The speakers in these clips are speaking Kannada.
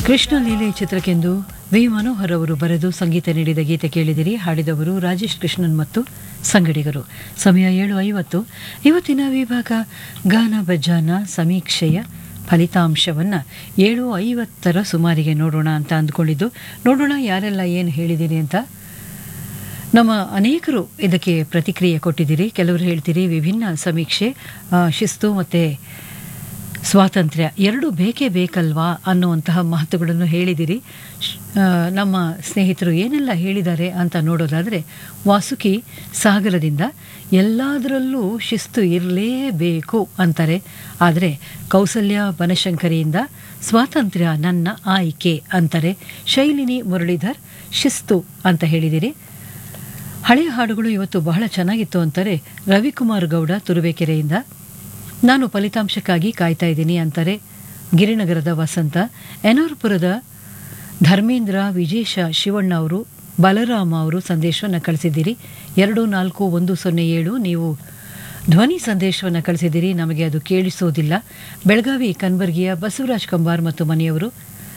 ಕೃಷ್ಣ ಲೀಲೆ ಚಿತ್ರಕ್ಕೆಂದು ವಿ ಮನೋಹರ್ ಅವರು ಬರೆದು ಸಂಗೀತ ನೀಡಿದ ಗೀತೆ ಕೇಳಿದಿರಿ ಹಾಡಿದವರು ರಾಜೇಶ್ ಕೃಷ್ಣನ್ ಮತ್ತು ಸಂಗಡಿಗರು ಸಮಯ ಏಳು ಐವತ್ತು ಇವತ್ತಿನ ವಿಭಾಗ ಗಾನ ಬಜಾನ ಸಮೀಕ್ಷೆಯ ಫಲಿತಾಂಶವನ್ನು ಏಳು ಐವತ್ತರ ಸುಮಾರಿಗೆ ನೋಡೋಣ ಅಂತ ಅಂದ್ಕೊಂಡಿದ್ದು ನೋಡೋಣ ಯಾರೆಲ್ಲ ಏನು ಹೇಳಿದ್ದೀನಿ ಅಂತ ನಮ್ಮ ಅನೇಕರು ಇದಕ್ಕೆ ಪ್ರತಿಕ್ರಿಯೆ ಕೊಟ್ಟಿದ್ದೀರಿ ಕೆಲವರು ಹೇಳ್ತೀರಿ ವಿಭಿನ್ನ ಸಮೀಕ್ಷೆ ಆ, ಶಿಸ್ತು ಮತ್ತು ಸ್ವಾತಂತ್ರ್ಯ ಎರಡು ಬೇಕೇ ಬೇಕಲ್ವಾ ಅನ್ನುವಂತಹ ಮಾತುಗಳನ್ನು ಹೇಳಿದಿರಿ ಶ್- ಆ, ನಮ್ಮ ಸ್ನೇಹಿತರು ಏನೆಲ್ಲ ಹೇಳಿದ್ದಾರೆ ಅಂತ ನೋಡೋದಾದರೆ ವಾಸುಕಿ ಸಾಗರದಿಂದ ಎಲ್ಲದರಲ್ಲೂ ಶಿಸ್ತು ಇರಲೇಬೇಕು ಅಂತಾರೆ ಆದರೆ ಕೌಸಲ್ಯ ಬನಶಂಕರಿಯಿಂದ ಸ್ವಾತಂತ್ರ್ಯ ನನ್ನ ಆಯ್ಕೆ ಅಂತಾರೆ ಶೈಲಿನಿ ಮುರಳೀಧರ್ ಶಿಸ್ತು ಅಂತ ಹೇಳಿದಿರಿ ಹಳೆಯ ಹಾಡುಗಳು ಇವತ್ತು ಬಹಳ ಚೆನ್ನಾಗಿತ್ತು ಅಂತಾರೆ ರವಿಕುಮಾರ್ ಗೌಡ ತುರುವೇಕೆರೆಯಿಂದ ನಾನು ಫಲಿತಾಂಶಕ್ಕಾಗಿ ಕಾಯ್ತಾ ಇದ್ದೀನಿ ಅಂತಾರೆ ಗಿರಿನಗರದ ವಸಂತ ಎನೂರ್ಪುರದ ಧರ್ಮೇಂದ್ರ ವಿಜೇಶ ಶಿವಣ್ಣ ಅವರು ಬಲರಾಮ ಅವರು ಸಂದೇಶವನ್ನು ಕಳಿಸಿದ್ದೀರಿ ಎರಡು ನಾಲ್ಕು ಒಂದು ಸೊನ್ನೆ ಏಳು ನೀವು ಧ್ವನಿ ಸಂದೇಶವನ್ನು ಕಳಿಸಿದ್ದೀರಿ ನಮಗೆ ಅದು ಕೇಳಿಸೋದಿಲ್ಲ ಬೆಳಗಾವಿ ಕನ್ಬರ್ಗಿಯ ಬಸವರಾಜ್ ಕಂಬಾರ್ ಮತ್ತು ಮನೆಯವರು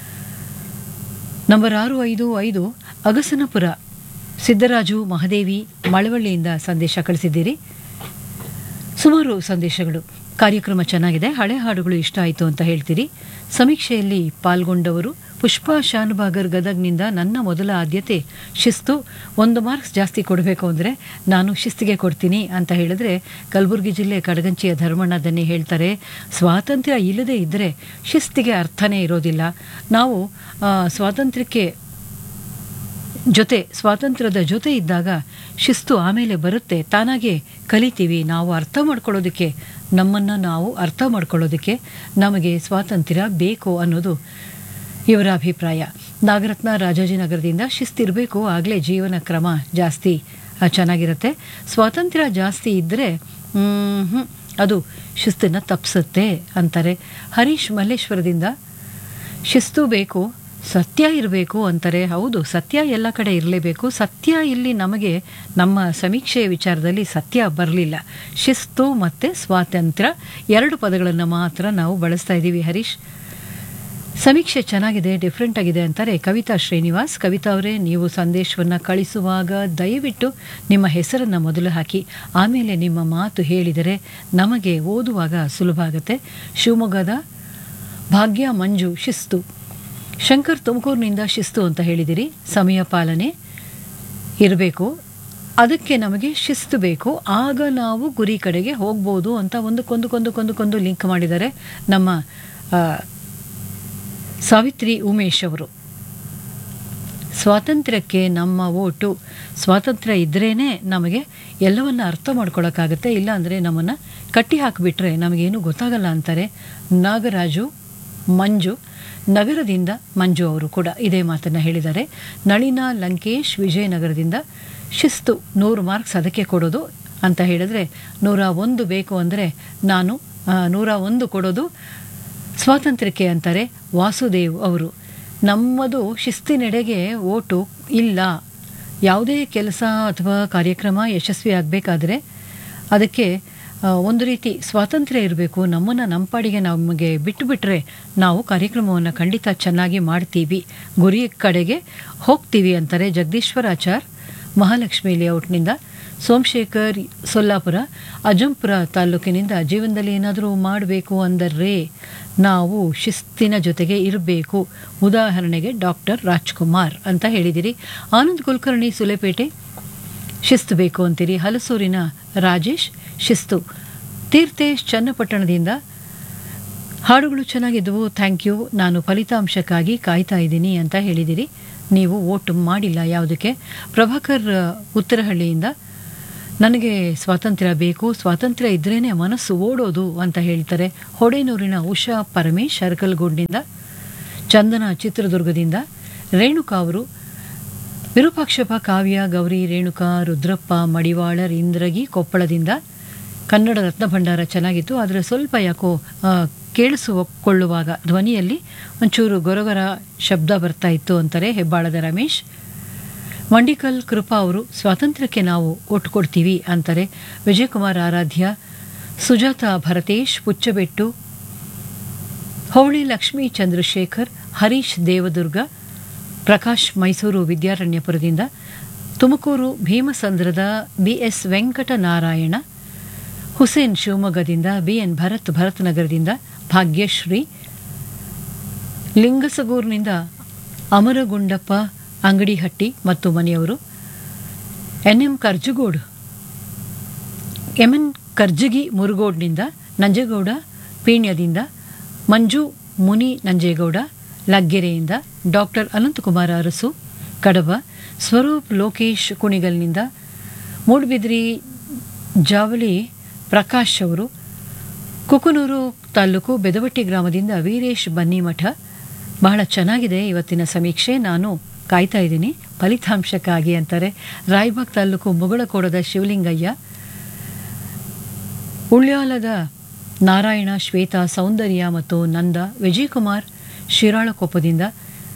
ನಂಬರ್ ಆರು ಐದು ಐದು ಅಗಸನಪುರ ಸಿದ್ದರಾಜು ಮಹದೇವಿ ಮಳವಳ್ಳಿಯಿಂದ ಸಂದೇಶ ಕಳಿಸಿದ್ದೀರಿ ಸುಮಾರು ಸಂದೇಶಗಳು ಕಾರ್ಯಕ್ರಮ ಚೆನ್ನಾಗಿದೆ ಹಳೆ ಹಾಡುಗಳು ಇಷ್ಟ ಆಯಿತು ಅಂತ ಹೇಳ್ತೀರಿ ಸಮೀಕ್ಷೆಯಲ್ಲಿ ಪಾಲ್ಗೊಂಡವರು ಪುಷ್ಪಾ ಶಾನುಭಾಗರ್ ಗದಗ್ನಿಂದ ನನ್ನ ಮೊದಲ ಆದ್ಯತೆ ಶಿಸ್ತು ಒಂದು ಮಾರ್ಕ್ಸ್ ಜಾಸ್ತಿ ಕೊಡಬೇಕು ಅಂದರೆ ನಾನು ಶಿಸ್ತಿಗೆ ಕೊಡ್ತೀನಿ ಅಂತ ಹೇಳಿದ್ರೆ ಕಲಬುರಗಿ ಜಿಲ್ಲೆ ಕಡಗಂಚಿಯ ಧರ್ಮಣ್ಣ ದನ್ನಿ ಹೇಳ್ತಾರೆ ಸ್ವಾತಂತ್ರ್ಯ ಇಲ್ಲದೇ ಇದ್ದರೆ ಶಿಸ್ತಿಗೆ ಅರ್ಥನೇ ಇರೋದಿಲ್ಲ ನಾವು ಆ, ಸ್ವಾತಂತ್ರ್ಯಕ್ಕೆ ಜೊತೆ ಸ್ವಾತಂತ್ರ್ಯದ ಜೊತೆ ಇದ್ದಾಗ ಶಿಸ್ತು ಆಮೇಲೆ ಬರುತ್ತೆ ತಾನಾಗೆ ಕಲಿತೀವಿ ನಾವು ಅರ್ಥ ಮಾಡ್ಕೊಳ್ಳೋದಕ್ಕೆ ನಮ್ಮನ್ನು ನಾವು ಅರ್ಥ ಮಾಡ್ಕೊಳ್ಳೋದಕ್ಕೆ ನಮಗೆ ಸ್ವಾತಂತ್ರ್ಯ ಬೇಕು ಅನ್ನೋದು ಇವರ ಅಭಿಪ್ರಾಯ ನಾಗರತ್ನ ರಾಜಾಜಿನಗರದಿಂದ ಶಿಸ್ತಿರಬೇಕು ಆಗಲೇ ಜೀವನ ಕ್ರಮ ಜಾಸ್ತಿ ಆ, ಚೆನ್ನಾಗಿರುತ್ತೆ ಸ್ವಾತಂತ್ರ್ಯ ಜಾಸ್ತಿ ಇದ್ದರೆ ಅದು ಶಿಸ್ತನ್ನು ತಪ್ಪಿಸುತ್ತೆ ಅಂತಾರೆ ಹರೀಶ್ ಮಲ್ಲೇಶ್ವರದಿಂದ ಶಿಸ್ತು ಬೇಕು ಸತ್ಯ ಇರಬೇಕು ಅಂತಾರೆ ಹೌದು ಸತ್ಯ ಎಲ್ಲ ಕಡೆ ಇರಲೇಬೇಕು ಸತ್ಯ ಇಲ್ಲಿ ನಮಗೆ ನಮ್ಮ ಸಮೀಕ್ಷೆಯ ವಿಚಾರದಲ್ಲಿ ಸತ್ಯ ಬರಲಿಲ್ಲ ಶಿಸ್ತು ಮತ್ತು ಸ್ವಾತಂತ್ರ್ಯ ಎರಡು ಪದಗಳನ್ನು ಮಾತ್ರ ನಾವು ಬಳಸ್ತಾ ಇದ್ದೀವಿ ಹರೀಶ್ ಸಮೀಕ್ಷೆ ಚೆನ್ನಾಗಿದೆ ಡಿಫ್ರೆಂಟ್ ಆಗಿದೆ ಅಂತಾರೆ ಕವಿತಾ ಶ್ರೀನಿವಾಸ್ ಕವಿತಾ ಅವರೇ ನೀವು ಸಂದೇಶವನ್ನು ಕಳಿಸುವಾಗ ದಯವಿಟ್ಟು ನಿಮ್ಮ ಹೆಸರನ್ನು ಮೊದಲು ಹಾಕಿ ಆಮೇಲೆ ನಿಮ್ಮ ಮಾತು ಹೇಳಿದರೆ ನಮಗೆ ಓದುವಾಗ ಸುಲಭ ಆಗುತ್ತೆ ಶಿವಮೊಗ್ಗದ ಭಾಗ್ಯ ಮಂಜು ಶಿಸ್ತು ಶಂಕರ್ ತುಮಕೂರಿನಿಂದ ಶಿಸ್ತು ಅಂತ ಹೇಳಿದಿರಿ ಸಮಯ ಪಾಲನೆ ಇರಬೇಕು ಅದಕ್ಕೆ ನಮಗೆ ಶಿಸ್ತು ಬೇಕು ಆಗ ನಾವು ಗುರಿ ಕಡೆಗೆ ಹೋಗ್ಬೋದು ಅಂತ ಒಂದಕ್ಕೊಂದಕ್ಕೊಂದಕ್ಕೊಂದಕ್ಕೊಂದು ಲಿಂಕ್ ಮಾಡಿದ್ದಾರೆ ನಮ್ಮ ಆ, ಸಾವಿತ್ರಿ ಉಮೇಶ್ ಅವರು ಸ್ವಾತಂತ್ರ್ಯಕ್ಕೆ ನಮ್ಮ ಓಟು ಸ್ವಾತಂತ್ರ್ಯ ಇದ್ರೇ ನಮಗೆ ಎಲ್ಲವನ್ನ ಅರ್ಥ ಮಾಡ್ಕೊಳ್ಳೋಕ್ಕಾಗತ್ತೆ ಇಲ್ಲ ಅಂದರೆ ನಮ್ಮನ್ನು ಕಟ್ಟಿ ಹಾಕಿಬಿಟ್ರೆ ನಮಗೇನು ಗೊತ್ತಾಗಲ್ಲ ಅಂತಾರೆ ನಾಗರಾಜು ಮಂಜು ನಗರದಿಂದ ಮಂಜು ಅವರು ಕೂಡ ಇದೇ ಮಾತನ್ನು ಹೇಳಿದ್ದಾರೆ ನಳಿನ ಲಂಕೇಶ್ ವಿಜಯನಗರದಿಂದ ಶಿಸ್ತು ನೂರು ಮಾರ್ಕ್ಸ್ ಅದಕ್ಕೆ ಕೊಡೋದು ಅಂತ ಹೇಳಿದ್ರೆ ನೂರ ಒಂದು ಬೇಕು ಅಂದರೆ ನಾನು ಆ, ನೂರ ಒಂದು ಕೊಡೋದು ಸ್ವಾತಂತ್ರ್ಯಕ್ಕೆ ಅಂತಾರೆ ವಾಸುದೇವ್ ಅವರು ನಮ್ಮದು ಶಿಸ್ತಿನೆಡೆಗೆ ಓಟು ಇಲ್ಲ ಯಾವುದೇ ಕೆಲಸ ಅಥವಾ ಕಾರ್ಯಕ್ರಮ ಯಶಸ್ವಿ ಆಗಬೇಕಾದ್ರೆ ಅದಕ್ಕೆ ಆ, ಒಂದು ರೀತಿ ಸ್ವಾತಂತ್ರ್ಯ ಇರಬೇಕು ನಮ್ಮನ್ನು ನಮ್ಮ ಪಾಡಿಗೆ ನಮಗೆ ಬಿಟ್ಟುಬಿಟ್ರೆ ನಾವು ಕಾರ್ಯಕ್ರಮವನ್ನು ಖಂಡಿತ ಚೆನ್ನಾಗಿ ಮಾಡ್ತೀವಿ ಗುರಿ ಕಡೆಗೆ ಹೋಗ್ತೀವಿ ಅಂತಾರೆ ಜಗದೀಶ್ವರಾಚಾರ್ ಮಹಾಲಕ್ಷ್ಮಿ ಲೇಔಟ್ನಿಂದ ಸೋಮಶೇಖರ್ ಸೊಲ್ಲಾಪುರ ಅಜಂಪುರ ತಾಲೂಕಿನಿಂದ ಜೀವನದಲ್ಲಿ ಏನಾದರೂ ಮಾಡಬೇಕು ಅಂದರೆ ನಾವು ಶಿಸ್ತಿನ ಜೊತೆಗೆ ಇರಬೇಕು ಉದಾಹರಣೆಗೆ ಡಾಕ್ಟರ್ ರಾಜ್ಕುಮಾರ್ ಅಂತ ಹೇಳಿದಿರಿ ಆನಂದ್ ಕುಲಕರ್ಣಿ ಸುಲೆಪೇಟೆ ಶಿಸ್ತು ಬೇಕು ಅಂತೀರಿ ಹಲಸೂರಿನ ರಾಜೇಶ್ ಶಿಸ್ತು ತೀರ್ಥೇಶ್ ಚನ್ನಪಟ್ಟಣದಿಂದ ಹಾಡುಗಳು ಚೆನ್ನಾಗಿದ್ದವು ಥ್ಯಾಂಕ್ ಯು ನಾನು ಫಲಿತಾಂಶಕ್ಕಾಗಿ ಕಾಯ್ತಾ ಇದ್ದೀನಿ ಅಂತ ಹೇಳಿದಿರಿ ನೀವು ವೋಟ್ ಮಾಡಿಲ್ಲ ಯಾವುದಕ್ಕೆ ಪ್ರಭಾಕರ್ ಆ, ಉತ್ತರಹಳ್ಳಿಯಿಂದ ನನಗೆ ಸ್ವಾತಂತ್ರ್ಯ ಬೇಕು ಸ್ವಾತಂತ್ರ್ಯ ಇದ್ರೇ ಮನಸ್ಸು ಓಡೋದು ಅಂತ ಹೇಳ್ತಾರೆ ಹೊಡೆನೂರಿನ ಉಷಾ ಪರಮೇಶ್ ಅರಕಲ್ಗೂಡ್ನಿಂದ ಚಂದನ ಚಿತ್ರದುರ್ಗದಿಂದ ರೇಣುಕಾ ಅವರು ವಿರೂಪಾಕ್ಷಪ ಕಾವ್ಯ ಗೌರಿ ರೇಣುಕಾ ರುದ್ರಪ್ಪ ಮಡಿವಾಳರ್ ಇಂದ್ರಗಿ ಕೊಪ್ಪಳದಿಂದ ಕನ್ನಡ ರತ್ನ ಭಂಡಾರ ಚೆನ್ನಾಗಿತ್ತು ಆದರೆ ಸ್ವಲ್ಪ ಯಾಕೋ ಆ, ಕೇಳಿಸಿಕೊಳ್ಳುವಾಗ ಧ್ವನಿಯಲ್ಲಿ ಒಂಚೂರು ಗೊರಗೊರ ಶಬ್ದ ಬರ್ತಾ ಇತ್ತು ಅಂತಾರೆ ಹೆಬ್ಬಾಳದ ರಮೇಶ್ ಮಂಡಿಕಲ್ ಕೃಪಾ ಅವರು ಸ್ವಾತಂತ್ರ್ಯಕ್ಕೆ ನಾವು ಒಟ್ಟು ಕೊಡ್ತೀವಿ ಅಂತಾರೆ ವಿಜಯಕುಮಾರ್ ಆರಾಧ್ಯ ಸುಜಾತ ಭರತೇಶ್ ಪುಚ್ಚಬೆಟ್ಟು ಹೋಳಿ ಲಕ್ಷ್ಮೀ ಚಂದ್ರಶೇಖರ್ ಹರೀಶ್ ದೇವದುರ್ಗ ಪ್ರಕಾಶ್ ಮೈಸೂರು ವಿದ್ಯಾರಣ್ಯಪುರದಿಂದ ತುಮಕೂರು ಭೀಮಸಂದ್ರದ ಬಿ ಎಸ್ ವೆಂಕಟನಾರಾಯಣ ಹುಸೇನ್ ಶಿವಮೊಗ್ಗದಿಂದ ಬಿ ಎನ್ ಭರತ್ ಭರತ್ನಗರದಿಂದ ಭಾಗ್ಯಶ್ರೀ ಲಿಂಗಸಗೂರಿನಿಂದ ಅಮರಗುಂಡಪ್ಪ ಅಂಗಡಿಹಟ್ಟಿ ಮತ್ತು ಮನೆಯವರು N M Karjugodu M N Karjagi ಮುರುಗೋಡ್ನಿಂದ ನಂಜೇಗೌಡ ಪೀಣ್ಯದಿಂದ ಮಂಜು ಮುನಿ ನಂಜೇಗೌಡ ಲಗ್ಗೆರೆಯಿಂದ ಡಾಕ್ಟರ್ ಅನಂತಕುಮಾರ ಅರಸು ಕಡಬ ಸ್ವರೂಪ್ ಲೋಕೇಶ್ ಕುಣಿಗಲ್ನಿಂದ ಮೂಡ್ಬಿದ್ರಿ ಜಾವಳಿ ಪ್ರಕಾಶ್ ಅವರು ಕುಕನೂರು ತಾಲೂಕು ಬೆದವಟ್ಟಿ ಗ್ರಾಮದಿಂದ ವೀರೇಶ್ ಬನ್ನಿಮಠ ಬಹಳ ಚೆನ್ನಾಗಿದೆ ಇವತ್ತಿನ ಸಮೀಕ್ಷೆ ನಾನು ಕಾಯ್ತಾ ಇದ್ದೀನಿ ಫಲಿತಾಂಶಕ್ಕಾಗಿ ಅಂತಾರೆ ರಾಯಬಾಗ್ ತಾಲೂಕು ಮುಗಳಕೋಡದ ಶಿವಲಿಂಗಯ್ಯ ಉಳ್ಯಾಲದ ನಾರಾಯಣ ಶ್ವೇತಾ ಸೌಂದರ್ಯ ಮತ್ತು ನಂದ ವಿಜಯಕುಮಾರ್ ಶಿರಾಳಕೊಪ್ಪದಿಂದ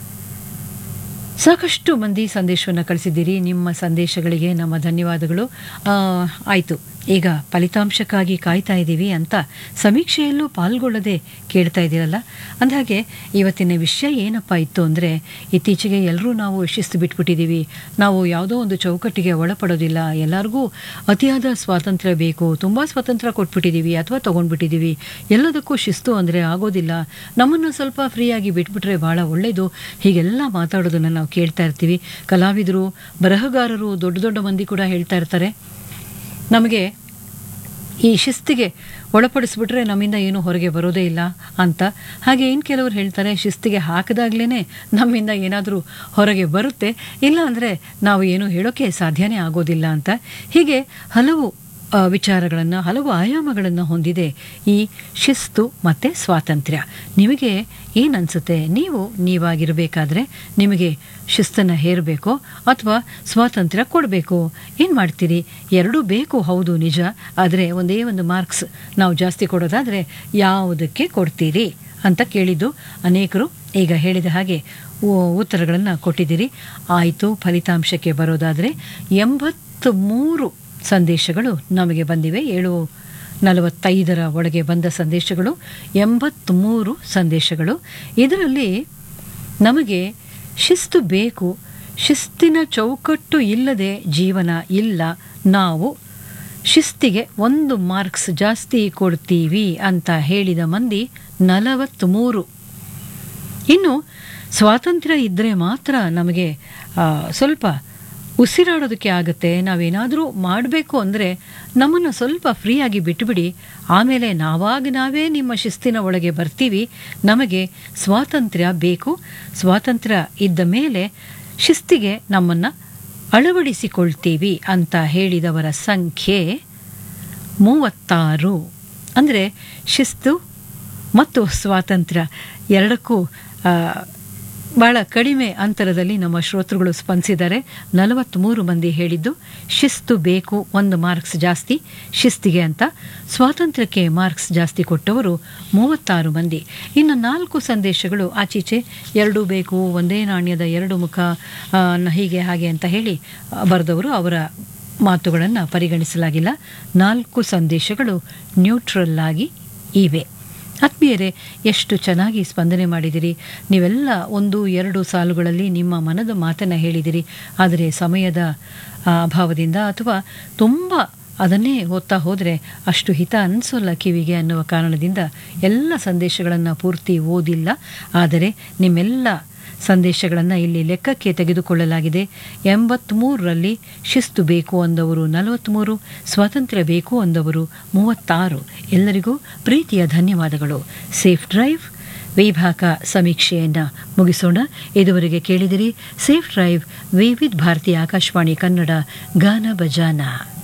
ಸಾಕಷ್ಟು ಮಂದಿ ಸಂದೇಶವನ್ನು ಕಳಿಸಿದ್ದೀರಿ ನಿಮ್ಮ ಸಂದೇಶಗಳಿಗೆ ನಮ್ಮ ಧನ್ಯವಾದಗಳು ಆಯಿತು ಈಗ ಫಲಿತಾಂಶಕ್ಕಾಗಿ ಕಾಯ್ತಾ ಇದ್ದೀವಿ ಅಂತ ಸಮೀಕ್ಷೆಯಲ್ಲೂ ಪಾಲ್ಗೊಳ್ಳದೆ ಕೇಳ್ತಾ ಇದ್ದೀರಲ್ಲ ಅಂದಹಾಗೆ ಇವತ್ತಿನ ವಿಷಯ ಏನಪ್ಪ ಇತ್ತು ಅಂದರೆ ಇತ್ತೀಚೆಗೆ ಎಲ್ಲರೂ ನಾವು ಶಿಸ್ತು ಬಿಟ್ಬಿಟ್ಟಿದ್ದೀವಿ ನಾವು ಯಾವುದೋ ಒಂದು ಚೌಕಟ್ಟಿಗೆ ಒಳಪಡೋದಿಲ್ಲ ಎಲ್ಲರಿಗೂ ಅತಿಯಾದ ಸ್ವಾತಂತ್ರ್ಯ ಬೇಕು ತುಂಬ ಸ್ವಾತಂತ್ರ್ಯ ಕೊಟ್ಬಿಟ್ಟಿದ್ದೀವಿ ಅಥವಾ ತೊಗೊಂಡ್ಬಿಟ್ಟಿದ್ದೀವಿ ಎಲ್ಲದಕ್ಕೂ ಶಿಸ್ತು ಅಂದರೆ ಆಗೋದಿಲ್ಲ ನಮ್ಮನ್ನು ಸ್ವಲ್ಪ ಫ್ರೀಯಾಗಿ ಬಿಟ್ಬಿಟ್ರೆ ಭಾಳ ಒಳ್ಳೆಯದು ಹೀಗೆಲ್ಲ ಮಾತಾಡೋದನ್ನು ನಾವು ಕೇಳ್ತಾ ಇರ್ತೀವಿ ಕಲಾವಿದರು ಬರಹಗಾರರು ದೊಡ್ಡ ದೊಡ್ಡ ಮಂದಿ ಕೂಡ ಹೇಳ್ತಾ ಇರ್ತಾರೆ ನಮಗೆ ಈ ಶಿಸ್ತಿಗೆ ಒಳಪಡಿಸ್ಬಿಟ್ರೆ ನಮ್ಮಿಂದ ಏನೂ ಹೊರಗೆ ಬರೋದೇ ಇಲ್ಲ ಅಂತ ಹಾಗೆ ಇನ್ನು ಕೆಲವರು ಹೇಳ್ತಾರೆ ಶಿಸ್ತಿಗೆ ಹಾಕಿದಾಗಲೇ ನಮ್ಮಿಂದ ಏನಾದರೂ ಹೊರಗೆ ಬರುತ್ತೆ ಇಲ್ಲ ಅಂದರೆ ನಾವು ಏನು ಹೇಳೋಕ್ಕೆ ಸಾಧ್ಯನೇ ಆಗೋದಿಲ್ಲ ಅಂತ ಹೀಗೆ ಹಲವು ವಿಚಾರಗಳನ್ನು ಹಲವು ಆಯಾಮಗಳನ್ನು ಹೊಂದಿದೆ ಈ ಶಿಸ್ತು ಮತ್ತು ಸ್ವಾತಂತ್ರ್ಯ ನಿಮಗೆ ಏನು ಅನಿಸುತ್ತೆ ನೀವು ನೀವಾಗಿರಬೇಕಾದ್ರೆ ನಿಮಗೆ ಶಿಸ್ತನ್ನು ಹೇರಬೇಕೋ ಅಥವಾ ಸ್ವಾತಂತ್ರ್ಯ ಕೊಡಬೇಕು ಏನು ಮಾಡ್ತೀರಿ ಎರಡೂ ಬೇಕು ಹೌದು ನಿಜ ಆದರೆ ಒಂದೇ ಒಂದು ಮಾರ್ಕ್ಸ್ ನಾವು ಜಾಸ್ತಿ ಕೊಡೋದಾದರೆ ಯಾವುದಕ್ಕೆ ಕೊಡ್ತೀರಿ ಅಂತ ಕೇಳಿದ್ದು ಅನೇಕರು ಈಗ ಹೇಳಿದ ಹಾಗೆ ಉತ್ತರಗಳನ್ನು ಕೊಟ್ಟಿದ್ದೀರಿ ಆಯಿತು ಫಲಿತಾಂಶಕ್ಕೆ ಬರೋದಾದರೆ ಎಂಬತ್ತು ಮೂರು ಸಂದೇಶಗಳು ನಮಗೆ ಬಂದಿವೆ ಏಳು ನಲವತ್ತೈದರ ಒಳಗೆ ಬಂದ ಸಂದೇಶಗಳು ಎಂಬತ್ತ್ಮೂರು ಸಂದೇಶಗಳು ಇದರಲ್ಲಿ ನಮಗೆ ಶಿಸ್ತು ಬೇಕು ಶಿಸ್ತಿನ ಚೌಕಟ್ಟು ಇಲ್ಲದೆ ಜೀವನ ಇಲ್ಲ ನಾವು ಶಿಸ್ತಿಗೆ ಒಂದು ಮಾರ್ಕ್ಸ್ ಜಾಸ್ತಿ ಕೊಡ್ತೀವಿ ಅಂತ ಹೇಳಿದ ಮಂದಿ ನಲವತ್ತ್ಮೂರು ಇನ್ನು ಸ್ವಾತಂತ್ರ್ಯ ಇದ್ದರೆ ಮಾತ್ರ ನಮಗೆ ಸ್ವಲ್ಪ ಉಸಿರಾಡೋದಕ್ಕೆ ಆಗುತ್ತೆ ನಾವೇನಾದರೂ ಮಾಡಬೇಕು ಅಂದರೆ ನಮ್ಮನ್ನು ಸ್ವಲ್ಪ ಫ್ರೀಯಾಗಿ ಬಿಟ್ಟುಬಿಡಿ ಆಮೇಲೆ ನಾವಾಗ ನಾವೇ ನಿಮ್ಮ ಶಿಸ್ತಿನ ಒಳಗೆ ಬರ್ತೀವಿ ನಮಗೆ ಸ್ವಾತಂತ್ರ್ಯ ಬೇಕು ಸ್ವಾತಂತ್ರ್ಯ ಇದ್ದ ಮೇಲೆ ಶಿಸ್ತಿಗೆ ನಮ್ಮನ್ನು ಅಳವಡಿಸಿಕೊಳ್ತೀವಿ ಅಂತ ಹೇಳಿದವರ ಸಂಖ್ಯೆ ಮೂವತ್ತಾರು ಅಂದರೆ ಶಿಸ್ತು ಮತ್ತು ಸ್ವಾತಂತ್ರ್ಯ ಎರಡಕ್ಕೂ ಭಾಳ ಕಡಿಮೆ ಅಂತರದಲ್ಲಿ ನಮ್ಮ ಶ್ರೋತೃಗಳು ಸ್ಪಂದಿಸಿದ್ದಾರೆ ನಲವತ್ತ್ಮೂರು ಮಂದಿ ಹೇಳಿದ್ದು ಶಿಸ್ತು ಬೇಕು ಒಂದು ಮಾರ್ಕ್ಸ್ ಜಾಸ್ತಿ ಶಿಸ್ತಿಗೆ ಅಂತ ಸ್ವಾತಂತ್ರ್ಯಕ್ಕೆ ಮಾರ್ಕ್ಸ್ ಜಾಸ್ತಿ ಕೊಟ್ಟವರು ಮೂವತ್ತಾರು ಮಂದಿ ಇನ್ನು ನಾಲ್ಕು ಸಂದೇಶಗಳು ಆಚೀಚೆ ಎರಡೂ ಬೇಕು ಒಂದೇ ನಾಣ್ಯದ ಎರಡು ಮುಖ ಹೀಗೆ ಹಾಗೆ ಅಂತ ಹೇಳಿ ಬರೆದವರು ಅವರ ಮಾತುಗಳನ್ನು ಪರಿಗಣಿಸಲಾಗಿಲ್ಲ ನಾಲ್ಕು ಸಂದೇಶಗಳು ನ್ಯೂಟ್ರಲ್ ಆಗಿ ಇವೆ ಆತ್ಮೀಯರೇ ಎಷ್ಟು ಚೆನ್ನಾಗಿ ಸ್ಪಂದನೆ ಮಾಡಿದಿರಿ ನೀವೆಲ್ಲ ಒಂದು ಎರಡು ಸಾಲುಗಳಲ್ಲಿ ನಿಮ್ಮ ಮನದ ಮಾತನ್ನು ಹೇಳಿದಿರಿ ಆದರೆ ಸಮಯದ ಅಭಾವದಿಂದ ಅಥವಾ ತುಂಬ ಅದನ್ನೇ ಓದ್ತಾ ಹೋದರೆ ಅಷ್ಟು ಹಿತ ಅನಿಸೋಲ್ಲ ಕಿವಿಗೆ ಅನ್ನುವ ಕಾರಣದಿಂದ ಎಲ್ಲ ಸಂದೇಶಗಳನ್ನು ಪೂರ್ತಿ ಓದಿಲ್ಲ ಆದರೆ ನಿಮ್ಮೆಲ್ಲ ಸಂದೇಶಗಳನ್ನು ಇಲ್ಲಿ ಲೆಕ್ಕಕ್ಕೆ ತೆಗೆದುಕೊಳ್ಳಲಾಗಿದೆ ಎಂಬತ್ತ್ಮೂರರಲ್ಲಿ ಶಿಸ್ತು ಬೇಕು ಅಂದವರು ನಲವತ್ತ್ಮೂರು ಸ್ವಾತಂತ್ರ್ಯ ಬೇಕು ಅಂದವರು ಮೂವತ್ತಾರು ಎಲ್ಲರಿಗೂ ಪ್ರೀತಿಯ ಧನ್ಯವಾದಗಳು ಸೇಫ್ ಡ್ರೈವ್ ವಿಭಾಗ ಸಮೀಕ್ಷೆಯನ್ನು ಮುಗಿಸೋಣ ಇದುವರೆಗೆ ಕೇಳಿದಿರಿ ಸೇಫ್ ಡ್ರೈವ್ ವಿವಿಧ ಭಾರತಿ ಆಕಾಶವಾಣಿ ಕನ್ನಡ ಗಾನ ಬಜಾನ